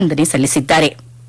ವಂದನೆ ಸಲ್ಲಿಸಿದ್ದಾರೆ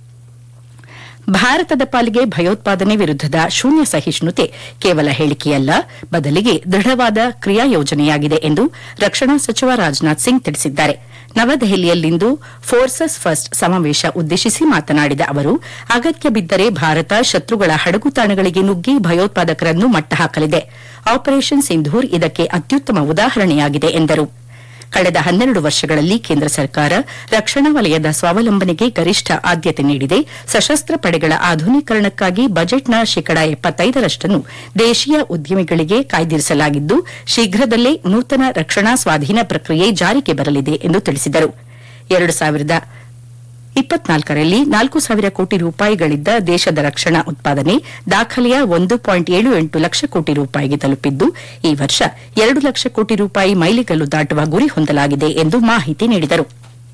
ಭಾರತದ ಪಾಲಿಗೆ ಭಯೋತ್ಪಾದನೆ ವಿರುದ್ದದ ಶೂನ್ಯ ಸಹಿಷ್ಣುತೆ ಕೇವಲ ಹೇಳಿಕೆಯಲ್ಲ ಬದಲಿಗೆ ದೃಢವಾದ ಕ್ರಿಯಾ ಯೋಜನೆಯಾಗಿದೆ ಎಂದು ರಕ್ಷಣಾ ಸಚಿವ ರಾಜನಾಥ್ ಸಿಂಗ್ ತಿಳಿಸಿದ್ದಾರೆ ನವದೆಹಲಿಯಲ್ಲಿಂದು ಫೋರ್ಸಸ್ ಫಸ್ಟ್ ಸಮಾವೇಶ ಉದ್ದೇಶಿಸಿ ಮಾತನಾಡಿದ ಅವರು ಅಗತ್ಯ ಬಿದ್ದರೆ ಭಾರತ ಶತ್ರುಗಳ ಹಡಗುತಾಣಗಳಿಗೆ ನುಗ್ಗಿ ಭಯೋತ್ಪಾದಕರನ್ನು ಮಟ್ಟ ಹಾಕಲಿದೆ ಆಪರೇಷನ್ ಸಿಂಧೂರ್ ಇದಕ್ಕೆ ಅತ್ಯುತ್ತಮ ಉದಾಹರಣೆಯಾಗಿದೆ ಎಂದರು ಕಳೆದ ಹನ್ನೆರಡು ವರ್ಷಗಳಲ್ಲಿ ಕೇಂದ್ರ ಸರ್ಕಾರ ರಕ್ಷಣಾ ವಲಯದ ಸ್ವಾವಲಂಬನೆಗೆ ಗರಿಷ್ಠ ಆದ್ಯತೆ ನೀಡಿದೆ ಸಶಸ್ತ್ರ ಪಡೆಗಳ ಆಧುನೀಕರಣಕ್ಕಾಗಿ ಬಜೆಟ್ನ ಶೇಕಡಾ ಎಪ್ಪತ್ತೈದರಷ್ಟನ್ನು ದೇಶೀಯ ಉದ್ಯಮಿಗಳಿಗೆ ಕಾಯ್ದಿರಿಸಲಾಗಿದ್ದು ಶೀಘ್ರದಲ್ಲೇ ನೂತನ ರಕ್ಷಣಾ ಸ್ವಾಧೀನ ಪ್ರಕ್ರಿಯೆ ಜಾರಿಗೆ ಬರಲಿದೆ ಎಂದು ತಿಳಿಸಿದರು ಎರಡು ಸಾವಿರದ ಇಪ್ಪತ್ನಾಲ್ಕರಲ್ಲಿ ನಾಲ್ಕು ಸಾವಿರ ಕೋಟಿ ರೂಪಾಯಿಗಳಿದ್ದ ದೇಶದ ರಕ್ಷಣಾ ಉತ್ಪಾದನೆ ದಾಖಲೆಯ ಒಂದು ಪಾಯಿಂಟ್ ಏಳು ಎಂಟು ಲಕ್ಷ ಕೋಟಿ ರೂಪಾಯಿಗೆ ತಲುಪಿದ್ದು ಈ ವರ್ಷ ಎರಡು ಲಕ್ಷ ಕೋಟಿ ರೂಪಾಯಿ ಮೈಲಿಗಲ್ಲು ದಾಟುವ ಗುರಿ ಹೊಂದಲಾಗಿದೆ ಎಂದು ಮಾಹಿತಿ ನೀಡಿದರು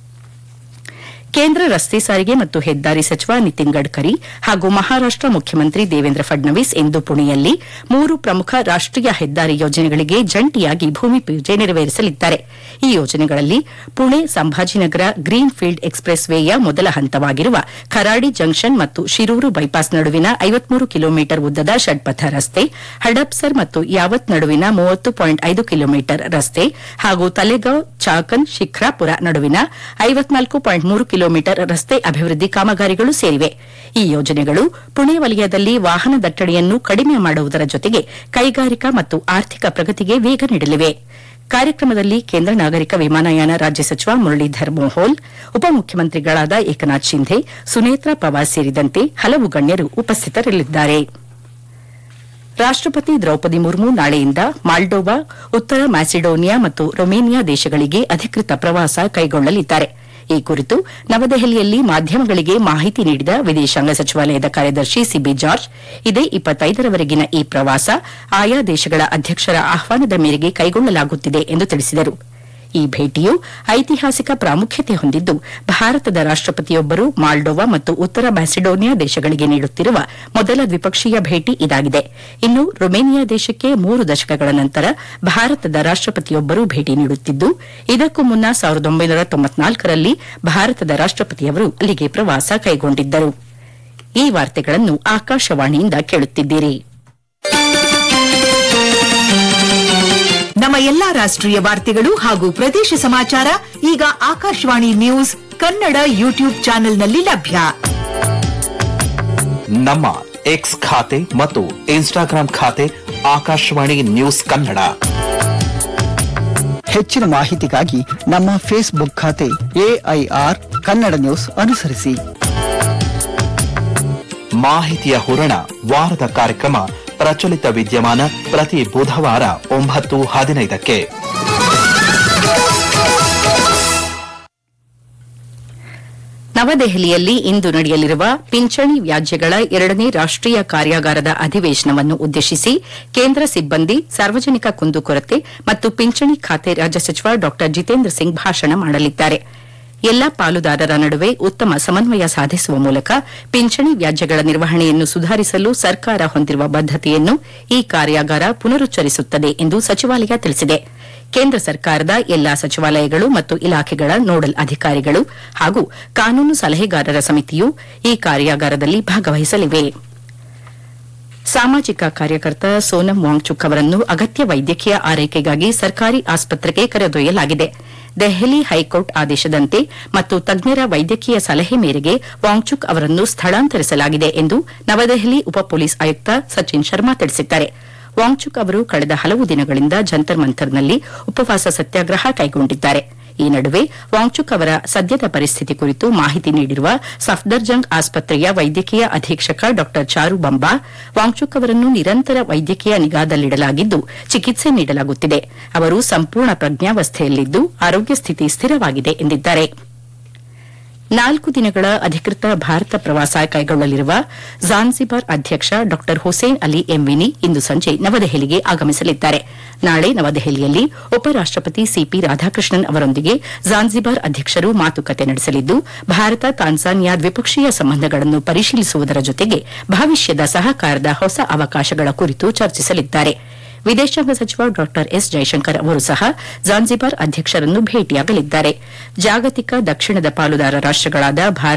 ಕೇಂದ್ರ ರಸ್ತೆ ಸಾರಿಗೆ ಮತ್ತು ಹೆದ್ದಾರಿ ಸಚಿವ ನಿತಿನ್ ಗಡ್ಕರಿ ಹಾಗೂ ಮಹಾರಾಷ್ಟ ಮುಖ್ಯಮಂತ್ರಿ ದೇವೇಂದ್ರ ಫಡ್ನವೀಸ್ ಇಂದು ಪುಣೆಯಲ್ಲಿ ಮೂರು ಪ್ರಮುಖ ರಾಷ್ಟೀಯ ಹೆದ್ದಾರಿ ಯೋಜನೆಗಳಿಗೆ ಜಂಟಿಯಾಗಿ ಭೂಮಿ ಪೂಜೆ ನೆರವೇರಿಸಲಿದ್ದಾರೆ ಈ ಯೋಜನೆಗಳಲ್ಲಿ Pune Sambhajinagar green field express ವೇಯ ಮೊದಲ ಹಂತವಾಗಿರುವ ಖರಾಡಿ ಜಂಕ್ಷನ್ ಮತ್ತು ಶಿರೂರು ಬೈಪಾಸ್ ನಡುವಿನ ಐವತ್ಮೂರು ಕಿಲೋಮೀಟರ್ ಉದ್ದದ ಷಡ್ಪಥ ರಸ್ತೆ ಹಡಪ್ಸರ್ ಮತ್ತು ಯಾವತ್ ನಡುವಿನ ಮೂವತ್ತು ಪಾಯಿಂಟ್ ಐದು ಕಿಲೋಮೀಟರ್ ರಸ್ತೆ ಹಾಗೂ ತಲೆಗಾಂವ್ ಚಾಕನ್ ಶಿಖ್ರಾಪುರ ನಡುವಿನ ಐವತ್ನಾಲ್ಕು ಪಾಯಿಂಟ್ ಮೂರು ಕಿಲೋಮೀಟರ್ ರಸ್ತೆ ಅಭಿವೃದ್ಧಿ ಕಾಮಗಾರಿಗಳು ಸೇರಿವೆ ಈ ಯೋಜನೆಗಳು ಪುಣೆ ವಲಯದಲ್ಲಿ ವಾಹನ ದಟ್ಟಣೆಯನ್ನು ಕಡಿಮೆ ಮಾಡುವುದರ ಜೊತೆಗೆ ಕೈಗಾರಿಕಾ ಮತ್ತು ಆರ್ಥಿಕ ಪ್ರಗತಿಗೆ ವೇಗ ನೀಡಲಿವೆ ಕಾರ್ಯಕ್ರಮದಲ್ಲಿ ಕೇಂದ್ರ ನಾಗರಿಕ ವಿಮಾನಯಾನ ರಾಜ್ಯ ಸಚಿವ ಮುರಳೀಧರ್ ಮೋಹೋಲ್ ಉಪಮುಖ್ಯಮಂತ್ರಿಗಳಾದ ಏಕನಾಥ್ ಶಿಂಧೆ ಸುನೇತ್ರಾ ಪವಾರ್ ಸೇರಿದಂತೆ ಹಲವು ಗಣ್ಯರು ಉಪಸ್ಥಿತರಿರಲಿದ್ದಾರೆ ರಾಷ್ಟಪತಿ ದ್ರೌಪದಿ ಮುರ್ಮು ನಾಳೆಯಿಂದ ಮಾಲ್ಡೋವಾ ಉತ್ತರ ಮ್ಯಾಸಿಡೋನಿಯಾ ಮತ್ತು ರೊಮೇನಿಯಾ ದೇಶಗಳಿಗೆ ಅಧಿಕೃತ ಪ್ರವಾಸ ಕೈಗೊಳ್ಳಲಿದ್ದಾರೆ ಈ ಕುರಿತು ನವದೆಹಲಿಯಲ್ಲಿ ಮಾಧ್ಯಮಗಳಿಗೆ ಮಾಹಿತಿ ನೀಡಿದ ವಿದೇಶಾಂಗ ಸಚಿವಾಲಯದ ಕಾರ್ಯದರ್ಶಿ ಸಿಬಿ ಜಾರ್ಜ್ ಇದೇ ಇಪ್ಪತ್ತೈದರವರೆಗಿನ ಈ ಪ್ರವಾಸ ಆಯಾ ದೇಶಗಳ ಅಧ್ಯಕ್ಷರ ಆಹ್ವಾನದ ಮೇರೆಗೆ ಕೈಗೊಳ್ಳಲಾಗುತ್ತಿದೆ ಎಂದು ತಿಳಿಸಿದರು ಈ ಭೇಟಿಯು ಐತಿಹಾಸಿಕ ಪ್ರಾಮುಖ್ಯತೆ ಹೊಂದಿದ್ದು ಭಾರತದ ರಾಷ್ಟಪತಿಯೊಬ್ಬರು ಮಾಲ್ಡೋವಾ ಮತ್ತು ಉತ್ತರ ಮ್ಯಾಸಿಡೋನಿಯಾ ದೇಶಗಳಿಗೆ ನೀಡುತ್ತಿರುವ ಮೊದಲ ದ್ವಿಪಕ್ಷೀಯ ಭೇಟಿ ಇದಾಗಿದೆ ಇನ್ನು ರೊಮೇನಿಯಾ ದೇಶಕ್ಕೆ ಮೂರು ದಶಕಗಳ ನಂತರ ಭಾರತದ ರಾಷ್ಟಪತಿಯೊಬ್ಬರು ಭೇಟಿ ನೀಡುತ್ತಿದ್ದು ಇದಕ್ಕೂ ಮುನ್ನ ಸಾವಿರದ ಒಂಬೈನೂರ ತೊಂಬತ್ನಾಲ್ಕರಲ್ಲಿ ಭಾರತದ ರಾಷ್ಟಪತಿಯವರು ಅಲ್ಲಿಗೆ ಪ್ರವಾಸ ಕೈಗೊಂಡಿದ್ದರು ಈ ವಾರ್ತೆಗಳನ್ನು ಆಕಾಶವಾಣಿಯಿಂದ ಕೇಳುತ್ತಿದ್ದೀರಿ ನಮ್ಮ ಎಲ್ಲಾ ರಾಷ್ಟ್ರೀಯ ವಾರ್ತೆಗಳು ಹಾಗೂ ಪ್ರದೇಶ ಸಮಾಚಾರ ಈಗ ಆಕಾಶವಾಣಿ ನ್ಯೂಸ್ ಕನ್ನಡ ಯೂಟ್ಯೂಬ್ ಚಾನೆಲ್ನಲ್ಲಿ ಲಭ್ಯ ನಮ್ಮ ಎಕ್ಸ್ ಖಾತೆ ಮತ್ತು ಇನ್ಸ್ಟಾಗ್ರಾಂ ಖಾತೆ ಆಕಾಶವಾಣಿ ನ್ಯೂಸ್ ಕನ್ನಡ ಹೆಚ್ಚಿನ ಮಾಹಿತಿಗಾಗಿ ನಮ್ಮ ಫೇಸ್ಬುಕ್ ಖಾತೆ ಎಐಆರ್ ಕನ್ನಡ ನ್ಯೂಸ್ ಅನುಸರಿಸಿ ಮಾಹಿತಿಯ ಹೂರಣ ವಾರದ ಕಾರ್ಯಕ್ರಮ ಪ್ರಚಲಿತ ವಿದ್ಯಮಾನ ಪ್ರತಿ ಬುಧವಾರ ಒಂಬತ್ತು ಹದಿನೈದಕ್ಕೆ ನವದೆಹಲಿಯಲ್ಲಿ ಇಂದು ನಡೆಯಲಿರುವ ಪಿಂಚಣಿ ವ್ಯಾಜ್ಯಗಳ ಎರಡನೇ ರಾಷ್ಟೀಯ ಕಾರ್ಯಾಗಾರದ ಅಧಿವೇಶನವನ್ನು ಉದ್ದೇಶಿಸಿ ಕೇಂದ್ರ ಸಿಬ್ಬಂದಿ ಸಾರ್ವಜನಿಕ ಕುಂದುಕೊರತೆ ಮತ್ತು ಪಿಂಚಣಿ ಖಾತೆ ರಾಜ್ಯ ಸಚಿವ ಡಾ ಜಿತೇಂದ್ರ ಸಿಂಗ್ ಭಾಷಣ ಮಾಡಲಿದ್ದಾರೆ ಎಲ್ಲಾ ಪಾಲುದಾರರ ನಡುವೆ ಉತ್ತಮ ಸಮನ್ವಯ ಸಾಧಿಸುವ ಮೂಲಕ ಪಿಂಚಣಿ ವ್ಯಾಜ್ಯಗಳ ನಿರ್ವಹಣೆಯನ್ನು ಸುಧಾರಿಸಲು ಸರ್ಕಾರ ಹೊಂದಿರುವ ಬದ್ದತೆಯನ್ನು ಈ ಕಾರ್ಯಾಗಾರ ಪುನರುಚ್ಚರಿಸುತ್ತದೆ ಎಂದು ಸಚಿವಾಲಯ ತಿಳಿಸಿದೆ ಕೇಂದ್ರ ಸರ್ಕಾರದ ಎಲ್ಲಾ ಸಚಿವಾಲಯಗಳು ಮತ್ತು ಇಲಾಖೆಗಳ ನೋಡಲ್ ಅಧಿಕಾರಿಗಳು ಹಾಗೂ ಕಾನೂನು ಸಲಹೆಗಾರರ ಸಮಿತಿಯು ಈ ಕಾರ್ಯಾಗಾರದಲ್ಲಿ ಭಾಗವಹಿಸಲಿವೆ ಸಾಮಾಜಿಕ ಕಾರ್ಯಕರ್ತ ಸೋನಂ ವಾಂಗ್ಚುಕ್ ಅವರನ್ನು ಅಗತ್ಯ ವೈದ್ಯಕೀಯ ಆರೈಕೆಗಾಗಿ ಸರ್ಕಾರಿ ಆಸ್ಪತ್ರೆಗೆ ಕರೆದೊಯ್ಯಲಾಗಿದೆ ದೆಹಲಿ ಹೈಕೋರ್ಟ್ ಆದೇಶದಂತೆ ಮತ್ತು ತಜ್ಞರ ವೈದ್ಯಕೀಯ ಸಲಹೆ ಮೇರೆಗೆ ವಾಂಗ್ಚುಕ್ ಅವರನ್ನು ಸ್ಥಳಾಂತರಿಸಲಾಗಿದೆ ಎಂದು ನವದೆಹಲಿ ಉಪ ಪೊಲೀಸ್ ಆಯುಕ್ತ ಸಚಿನ್ ಶರ್ಮಾ ತಿಳಿಸಿದ್ದಾರೆ ವಾಂಗ್ಚುಕ್ ಅವರು ಕಳೆದ ಹಲವು ದಿನಗಳಿಂದ ಜಂತರ್ ಮಂತರ್ನಲ್ಲಿ ಉಪವಾಸ ಸತ್ಯಾಗ್ರಹ ಕೈಗೊಂಡಿದ್ದಾರೆ ಈ ನಡುವೆ ವಾಂಗ್ಚುಕ್ ಅವರ ಸದ್ಯದ ಪರಿಸ್ಥಿತಿ ಕುರಿತು ಮಾಹಿತಿ ನೀಡಿರುವ ಸಫ್ದರ್ಜಂಗ್ ಆಸ್ಪತ್ರೆಯ ವೈದ್ಯಕೀಯ ಅಧೀಕ್ಷಕ ಡಾ ಚಾರು ಬಂಬಾ ವಾಂಗ್ಚುಕ್ ಅವರನ್ನು ನಿರಂತರ ವೈದ್ಯಕೀಯ ನಿಗಾದಲ್ಲಿಡಲಾಗಿದ್ದು ಚಿಕಿತ್ಸೆ ನೀಡಲಾಗುತ್ತಿದೆ ಅವರು ಸಂಪೂರ್ಣ ಪ್ರಜ್ಞಾವಸ್ಥೆಯಲ್ಲಿದ್ದು ಆರೋಗ್ಯ ಸ್ಥಿತಿ ಸ್ಥಿರವಾಗಿದೆ ಎಂದಿದ್ದಾರೆ ನಾಲ್ಕು ದಿನಗಳ ಅಧಿಕೃತ ಭಾರತ ಪ್ರವಾಸ ಕೈಗೊಳ್ಳಲಿರುವ ಜಾನ್ಸಿಬಾರ್ ಅಧ್ಯಕ್ಷ ಡಾ ಹುಸೇನ್ ಅಲಿ ಎಂವಿನಿ ಇಂದು ಸಂಜೆ ನವದೆಹಲಿಗೆ ಆಗಮಿಸಲಿದ್ದಾರೆ ನಾಳೆ ನವದೆಹಲಿಯಲ್ಲಿ ಉಪರಾಷ್ಟಪತಿ ಸಿಪಿ ರಾಧಾಕೃಷ್ಣನ್ ಅವರೊಂದಿಗೆ ಜಾನ್ಸಿಬಾರ್ ಅಧ್ಯಕ್ಷರು ಮಾತುಕತೆ ನಡೆಸಲಿದ್ದು ಭಾರತ ತಾನ್ಸಾನಿಯಾ ದ್ವಿಪಕ್ಷೀಯ ಸಂಬಂಧಗಳನ್ನು ಪರಿಶೀಲಿಸುವುದರ ಜೊತೆಗೆ ಭವಿಷ್ಯದ ಸಹಕಾರದ ಹೊಸ ಅವಕಾಶಗಳ ಕುರಿತು ಚರ್ಚಿಸಲಿದ್ದಾರೆ ವಿದೇಶಾಂಗ ಸಚಿವ ಡಾ ಎಸ್ ಜೈಶಂಕರ್ ಅವರು ಸಹ ಜಾನ್ಜಿಬಾರ್ ಅಧ್ಯಕ್ಷರನ್ನು ಭೇಟಿಯಾಗಲಿದ್ದಾರೆ ಜಾಗತಿಕ ದಕ್ಷಿಣದ ಪಾಲುದಾರ ರಾಷ್ಟಗಳಾದ ಭಾರತ